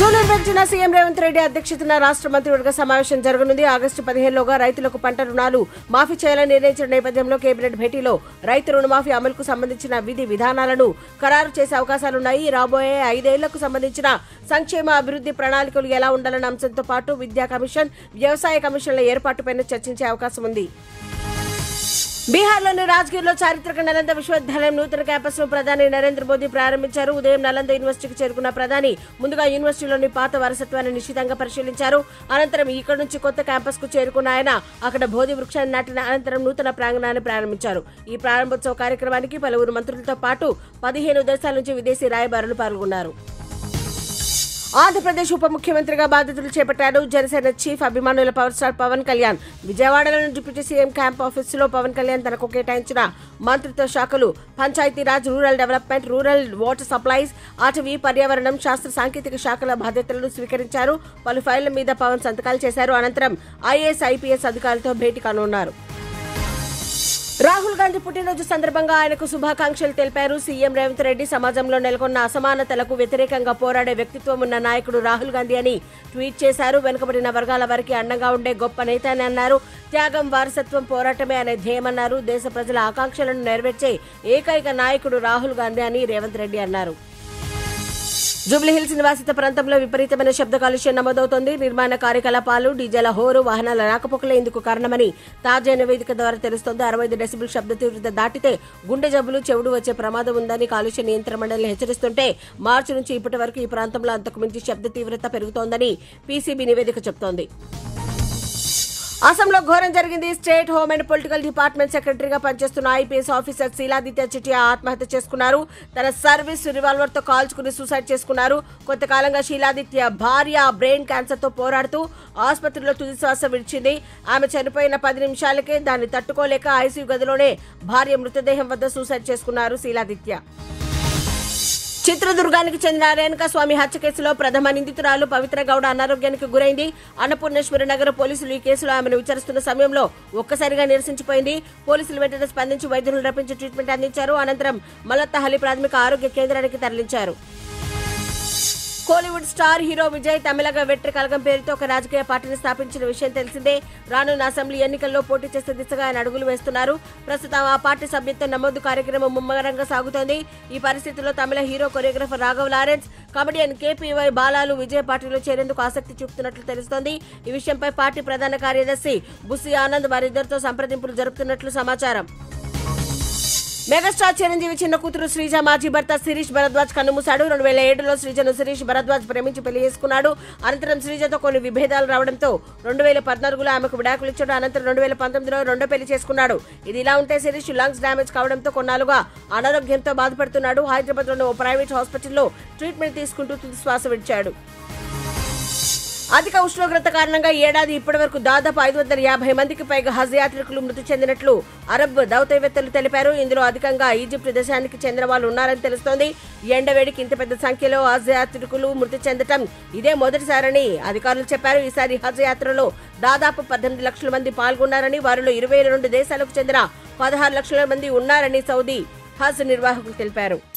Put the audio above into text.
జూలూరు వెంటన సీఎం రేవంత్ రెడ్డి అధ్యక్షతన రాష్ట్ర మంత్రివర్గ సమావేశం జరగనుంది ఆగస్టు పదిహేనులోగా రైతులకు పంట రుణాలు మాఫీ చేయాలని నిర్ణయించిన నేపథ్యంలో కేబినెట్ భేటీలో రైతు రుణమాఫీ అమలుకు సంబంధించిన విధి విధానాలను ఖరారు చేసే అవకాశాలున్నాయి రాబోయే ఐదేళ్లకు సంబంధించిన సంక్షేమ అభివృద్ధి ప్రణాళికలు ఎలా ఉండాలన్న అంశంతో పాటు విద్యా కమిషన్ వ్యవసాయ కమిషన్ల ఏర్పాటుపైన చర్చించే అవకాశం ఉంది బీహార్లోని రాజ్గిర్లో చారిత్రక నలంద విశ్వవిద్యాలయం నూతన క్యాంపస్ ను ప్రధాని నరేంద్ర మోదీ ప్రారంభించారు ఉదయం నలంద యూనివర్సిటీకి చేరుకున్న ప్రధాని ముందుగా యూనివర్సిటీలోని పాత వారసత్వాన్ని నిశ్చితంగా పరిశీలించారు అనంతరం ఇక్కడ నుంచి కొత్త క్యాంపస్ కు చేరుకున్న ఆయన అక్కడ బోధి వృక్షాన్ని నాటిన అనంతరం నూతన ప్రాంగణాన్ని ప్రారంభించారు ఈ ప్రారంభోత్సవ కార్యక్రమానికి పలువురు మంత్రులతో పాటు పదిహేను దేశాల నుంచి విదేశీ రాయబారులు పాల్గొన్నారు ఆంధ్రప్రదేశ్ ఉప ముఖ్యమంత్రిగా బాధ్యతలు చేపట్టారు జనసేన చీఫ్ అభిమానుల పవర్ స్టార్ పవన్ కళ్యాణ్ విజయవాడలోని డిప్యూటీ సీఎం క్యాంప్ ఆఫీసులో పవన్ కళ్యాణ్ తనకు కేటాయించిన మంత్రిత్వ శాఖలు Panchayati Raj rural development rural water supplies అటవీ పర్యావరణం శాస్త్ర సాంకేతిక శాఖల బాధ్యతలను స్వీకరించారు పలు ఫైళ్ల మీద పవన్ సంతకాలు చేశారు అనంతరం ఐఏఎస్ ఐపీఎస్ అధికారులతో భేటీ కానున్నారు రాహుల్ గాంధీ పుట్టినరోజు సందర్భంగా ఆయనకు శుభాకాంక్షలు తెలిపారు సీఎం రేవంత్ రెడ్డి సమాజంలో నెలకొన్న అసమానతలకు వ్యతిరేకంగా పోరాడే వ్యక్తిత్వం ఉన్న నాయకుడు రాహుల్ గాంధీ అని ట్వీట్ చేశారు వెనుకబడిన వర్గాల వారికి అండగా ఉండే గొప్ప నేత అని అన్నారు త్యాగం వారసత్వం పోరాటమే అనే ధ్యేయమన్నారు దేశ ప్రజల ఆకాంక్షలను నెరవేర్చే ఏకైక నాయకుడు రాహుల్ గాంధీ అని రేవంత్ రెడ్డి అన్నారు జూబ్లీహిల్స్ నివాసిత ప్రాంతంలో విపరీతమైన శబ్ద కాలుష్యం నమోదవుతోంది నిర్మాణ కార్యకలాపాలు డీజేల హోరు వాహనాల రాకపోకలే ఇందుకు కారణమని తాజా నివేదిక ద్వారా తెలుస్తోంది అరవై ఐదు డెసిబుల్ శబ్ద తీవ్రత దాటితే గుండె జబ్బులు చెవుడు వచ్చే ప్రమాదం ఉందని కాలుష్య నియంత్రణ మండలి హెచ్చరిస్తుంటే మార్చి నుంచి ఇప్పటి వరకు ఈ ప్రాంతంలో అంతకు మించి శబ్ద తీవ్రత పెరుగుతోందని పీసీబీ నివేదిక చెబుతోంది అసంలో ఘోరం జరిగింది state home and political department సెక్రటరీగా పనిచేస్తున్న ఐపీఎస్ ఆఫీసర్ శీలాదిత్య చిటియా ఆత్మహత్య చేసుకున్నారు తన సర్వీస్ రివాల్వర్ తో కాల్చుకుని సూసైడ్ చేసుకున్నారు కొంతకాలంగా శీలాదిత్య భార్య బ్రెయిన్ క్యాన్సర్ తో పోరాడుతూ ఆసుపత్రిలో తుది శ్వాస విడిచింది ఆమె చనిపోయిన పది నిమిషాలకే దాన్ని తట్టుకోలేక ఐసీయూ గదిలోనే భార్య మృతదేహం వద్ద సూసైడ్ చేసుకున్నారు శీలాదిత్య చిత్రదుర్గానికి చెందిన రేణుకా స్వామి హత్య కేసులో ప్రథమ నిందితురాలు పవిత్ర గౌడ అనారోగ్యానికి గురైంది అన్నపూర్ణేశ్వరి నగర పోలీసులు ఈ కేసులో ఆమెను విచారిస్తున్న సమయంలో ఒక్కసారిగా నిరసించిపోయింది పోలీసులు వెంటనే స్పందించి వైద్యులను రప్పించి ట్రీట్మెంట్ అందించారు అనంతరం మలత్తహల్లి ప్రాథమిక ఆరోగ్య కేంద్రానికి తరలించారు Kollywood star hero Vijay Tamizhaga Vettri Kazhagam పేరుతో ఒక రాజకీయ పార్టీని స్థాపించిన విషయం తెలిసిందే రానున్న అసెంబ్లీ ఎన్నికల్లో పోటీ చేసే దిశగా ఆయన అడుగులు వేస్తున్నారు ప్రస్తుతం ఆ పార్టీ సభ్యత్వ నమోదు కార్యక్రమం ముమ్మరంగా సాగుతోంది ఈ పరిస్థితుల్లో Tamil hero choreographer Raghav Lawrence comedian KPY బాలాలు విజయ్ పార్టీలో చేరేందుకు ఆసక్తి చూపుతున్నట్లు తెలుస్తోంది ఈ విషయంపై పార్టీ ప్రధాన కార్యదర్శి బుస్సి ఆనంద్ వారిద్దరితో సంప్రదింపులు జరుపుతున్నట్లు సమాచారం మెగాస్టార్ చిరంజీవి చిన్న కూతురు శ్రీజ మాజీ భర్త శిరీష్ భరద్వాజ్ కన్నుమూశాడు రెండు వేల ఏడులో శ్రీజను శిరీష్ భరద్వాజ్ ప్రేమించి పెళ్లి చేసుకున్నాడు అనంతరం శ్రీజతో కొన్ని విభేదాలు రావడంతో రెండు వేల పద్నాలుగులో ఆమెకు విడాకులు ఇచ్చాడు అనంతరం రెండు వేల పంతొమ్మిదిలో రెండో పెళ్లి చేసుకున్నాడు ఇది ఇలా ఉంటే శిరీష్ లంగ్స్ డ్యామేజ్ కావడంతో కొన్నాళ్ళుగా అనారోగ్యంతో బాధపడుతున్నాడు హైదరాబాద్లోని ఓ ప్రైవేట్ హాస్పిటల్లో ట్రీట్మెంట్ తీసుకుంటూ తుది శ్వాస విడిచాడు అధిక ఉష్ణోగ్రత కారణంగా ఈ ఏడాది ఇప్పటి వరకు దాదాపు ఐదు వందల యాభై మందికి పైగా హజ్ యాత్రికులు మృతి చెందినట్లు అరబ్ దౌత్యవేత్తలు తెలిపారు ఇందులో అధికంగా ఈజిప్ట్ దేశానికి చెందిన వాళ్ళు ఉన్నారని తెలుస్తోంది ఎండవేడికి ఇంత పెద్ద సంఖ్యలో హజ్ యాత్రికులు మృతి చెందటం ఇదే మొదటిసారని అధికారులు చెప్పారు ఈసారి హజ్ యాత్రలో దాదాపు పద్దెనిమిది లక్షల మంది పాల్గొన్నారని వారిలో ఇరవై రెండు దేశాలకు చెందిన పదహారు లక్షల మంది ఉన్నారని సౌదీ హజ్ నిర్వాహకులు తెలిపారు